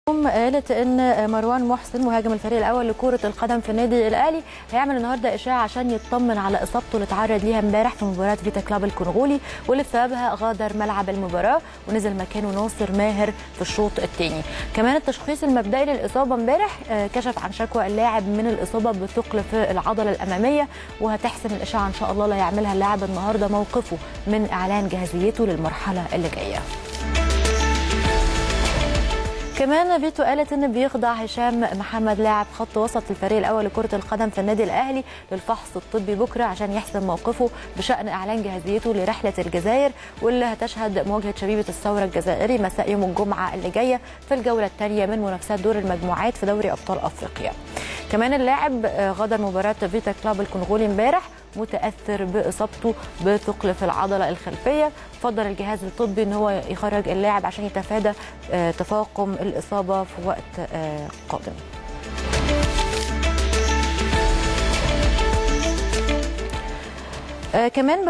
قالت ان مروان محسن مهاجم الفريق الاول لكره القدم في النادي الاهلي هيعمل النهارده اشاعه عشان يطمن على اصابته اللي اتعرض ليها امبارح في مباراه فيتا كلاب الكونغولي واللي بسببها غادر ملعب المباراه ونزل مكانه ناصر ماهر في الشوط الثاني كمان التشخيص المبدئي للاصابه امبارح كشف عن شكوى اللاعب من الاصابه بثقل في العضله الاماميه وهتحسم الاشاعه ان شاء الله اللي هيعملها اللاعب النهارده موقفه من اعلان جاهزيته للمرحله اللي جايه كمان فيتو قالت ان بيخضع هشام محمد لاعب خط وسط الفريق الاول لكره القدم في النادي الاهلي للفحص الطبي بكره عشان يحسم موقفه بشان اعلان جاهزيته لرحله الجزائر واللي هتشهد مواجهه شبيبه الثوره الجزائري مساء يوم الجمعه اللي جايه في الجوله الثانيه من منافسات دور المجموعات في دوري ابطال افريقيا. كمان اللاعب غادر مباراه فيتا كلاب الكونغولي امبارح متاثر باصابته بثقل في العضله الخلفيه فضل الجهاز الطبي ان هو يخرج اللاعب عشان يتفادى تفاقم الاصابه في وقت قادم كمان